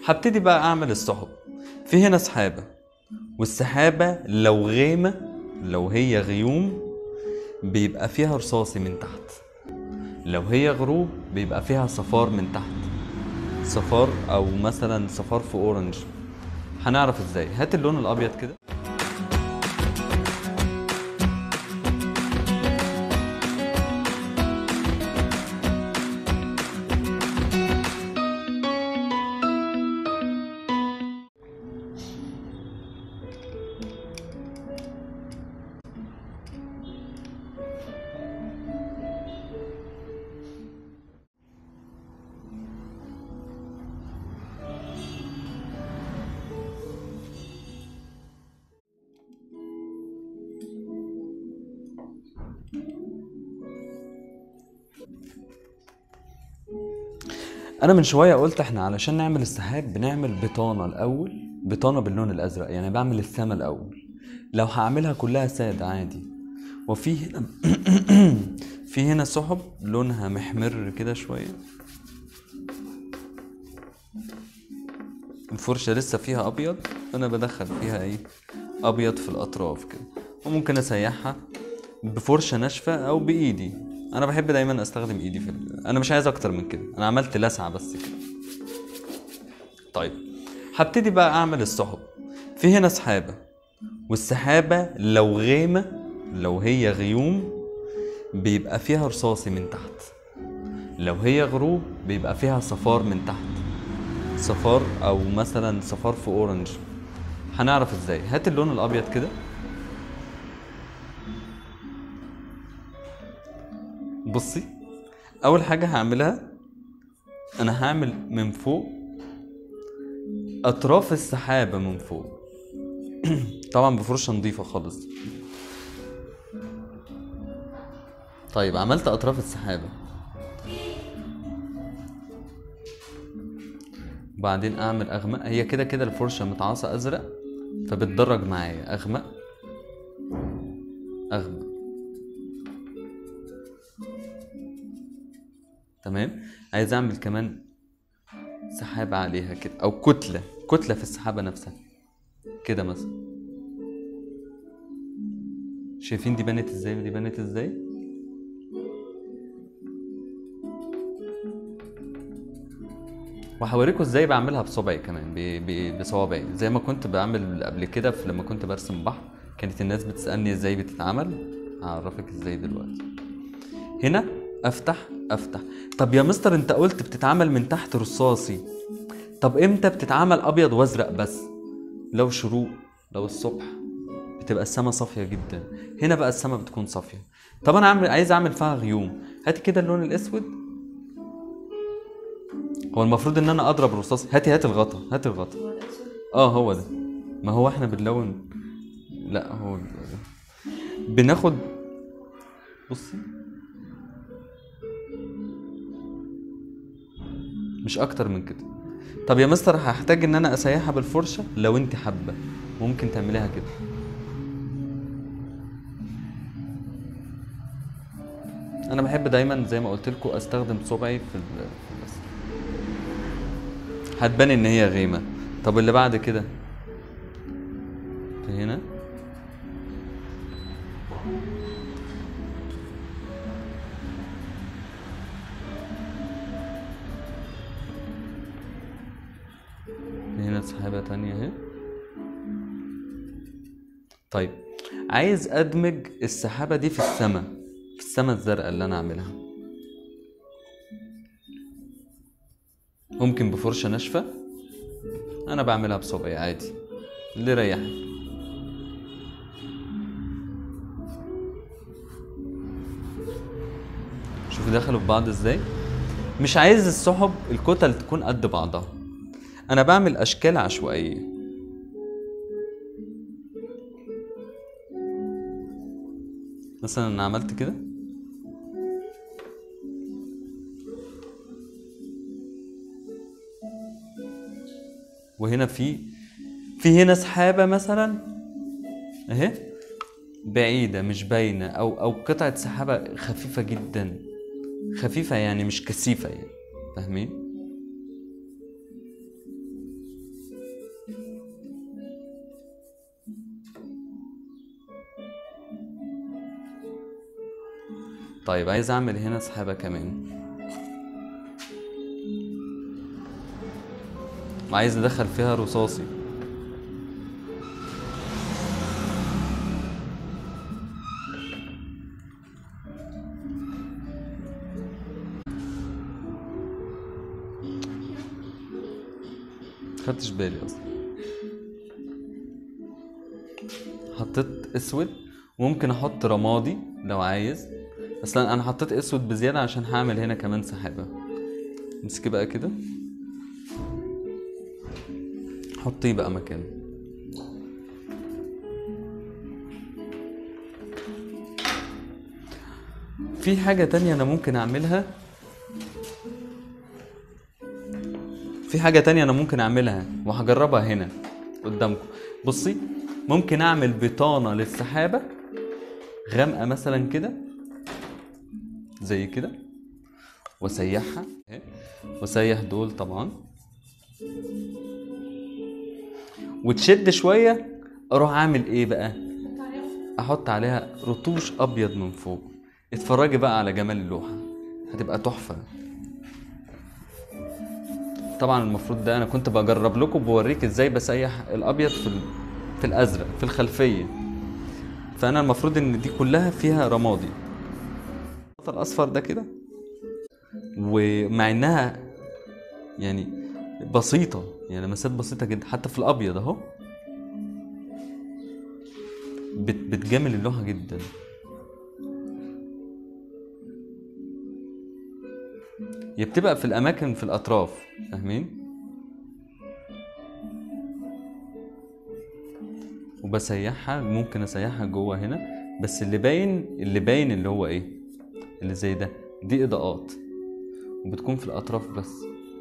هبتدي بقى اعمل السحب في هنا سحابة والسحابة لو غيمة لو هي غيوم بيبقى فيها رصاصي من تحت لو هي غروب بيبقى فيها صفار من تحت صفار او مثلا صفار في اورنج هنعرف ازاي هات اللون الابيض كده انا من شويه قلت احنا علشان نعمل السحاب بنعمل بطانه الاول بطانه باللون الازرق يعني بعمل السما الاول لو هعملها كلها ساده عادي وفي هنا في هنا سحب لونها محمر كده شويه الفرشه لسه فيها ابيض انا بدخل فيها ايه ابيض في الاطراف كده وممكن اسيحها بفرشه ناشفه او بايدي انا بحب دايما استخدم ايدي في ال... انا مش عايز اكتر من كده انا عملت لسعه بس كده طيب هبتدي بقى اعمل السحب في هنا سحابه والسحابه لو غيمه لو هي غيوم بيبقى فيها رصاصي من تحت لو هي غروب بيبقى فيها صفار من تحت صفار او مثلا صفار في اورنج هنعرف ازاي هات اللون الابيض كده بصي اول حاجه هعملها انا هعمل من فوق اطراف السحابه من فوق طبعا بفرشه نظيفه خالص طيب عملت اطراف السحابه بعدين اعمل اغمق هي كده كده الفرشه متعاصه ازرق فبتدرج معايا اغمق اغمق تمام عايز اعمل كمان سحابة عليها كده او كتلة كتلة في السحابة نفسها كده مثلا شايفين دي بنت ازاي ودي بنت ازاي وهوريكم ازاي بعملها بصبعي كمان ب- ب- بصوابعي زي ما كنت بعمل قبل كده في لما كنت برسم بحر كانت الناس بتسألني ازاي بتتعمل هعرفك ازاي دلوقتي هنا افتح افتح طب يا مستر انت قلت بتتعمل من تحت رصاصي طب امتى بتتعمل ابيض وازرق بس لو شروق لو الصبح بتبقى السما صافيه جدا هنا بقى السما بتكون صافيه طب انا عامل عايز اعمل فيها غيوم هاتي كده اللون الاسود هو المفروض ان انا اضرب رصاص هاتي هاتي الغطا هاتي الغطا اه هو ده ما هو احنا بنلون لا هو ده. بناخد بصي مش اكتر من كده طب يا مستر هحتاج ان انا اسيحها بالفرشه لو انت حابه ممكن تعمليها كده انا بحب دايما زي ما قلت لكم استخدم صبعي في ال- في الرسم هتبان ان هي غيمه طب اللي بعد كده هنا هنا سحابة تانية اهي طيب عايز ادمج السحابة دي في السماء في السماء الزرقاء اللي انا عاملها ممكن بفرشة ناشفة انا بعملها بصبعي عادي اللي يريحك شوفوا دخلوا في بعض ازاي مش عايز السحب الكتل تكون قد بعضها انا بعمل اشكال عشوائيه مثلا انا عملت كده وهنا في في هنا سحابه مثلا اهي بعيده مش باينه او او قطعه سحابه خفيفه جدا خفيفه يعني مش كثيفه يعني فاهمين طيب عايز اعمل هنا سحابة كمان وعايز ادخل فيها رصاصي خدتش بالي اصلا حطيت اسود وممكن احط رمادي لو عايز اصلا انا حطيت اسود بزياده عشان هعمل هنا كمان سحابه امسكي بقى كده حطيه بقى مكانه في حاجة تانية أنا ممكن أعملها في حاجة تانية أنا ممكن أعملها وهجربها هنا قدامكم بصي ممكن أعمل بطانة للسحابة غامقة مثلا كده زي كده وأسيحها أهي. وأسيح دول طبعا وتشد شوية أروح أعمل إيه بقى؟ أحط عليها رطوش أبيض من فوق اتفرجي بقى على جمال اللوحة هتبقى تحفة طبعا المفروض ده انا كنت بجرب لكم بوريك ازاي بسيح الابيض في ال- في الازرق في الخلفيه فانا المفروض ان دي كلها فيها رمادي الاصفر ده كده ومع انها يعني بسيطه يعني لمسات بسيطه جدا حتى في الابيض اهو بت بتجامل اللوحه جدا هي بتبقى في الاماكن في الاطراف فاهمين وبسيحها ممكن اسيحها جوه هنا بس اللي باين اللي باين اللي هو ايه اللي زي ده دي اضاءات وبتكون في الاطراف بس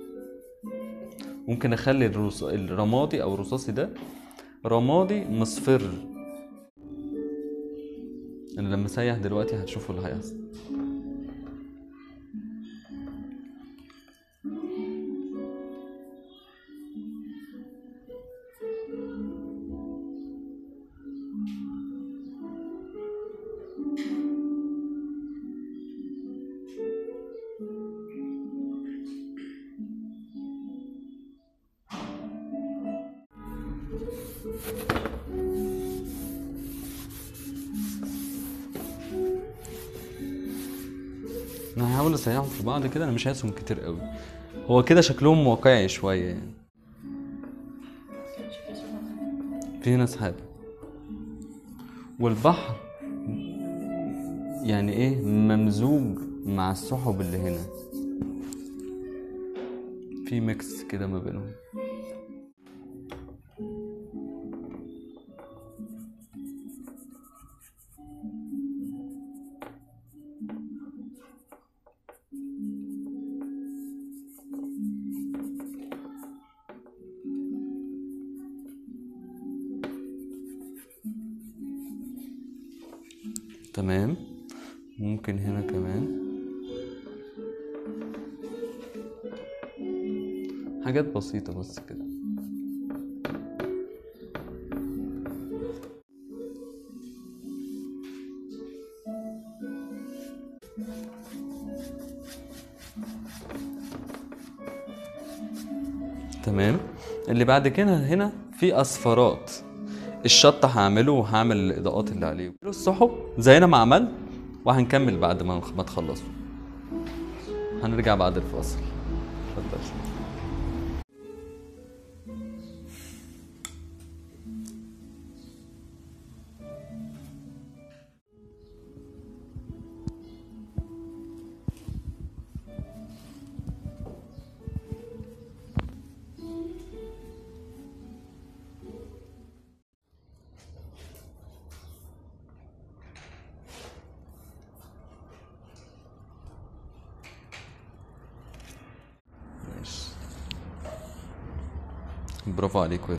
ممكن اخلي الرص... الرمادي او الرصاصي ده رمادي مصفر انا لما اسيح دلوقتي هتشوفوا اللي هيحصل انا هحاول اسيحهم في بعض كده انا مش عايزهم كتير قوي هو كده شكلهم واقعي شويه يعني في هنا سحاب والبحر يعني ايه ممزوج مع السحب اللي هنا في ميكس كده ما بينهم تمام ممكن هنا كمان حاجات بسيطة بس كده تمام اللي بعد كده هنا في اصفارات الشطة هعمله وهعمل الإضاءات اللي عليه السحب زينا ما عملت وهنكمل بعد ما ما تخلصوا هنرجع بعد الفاصل اتفضل ماشي برافو عليكم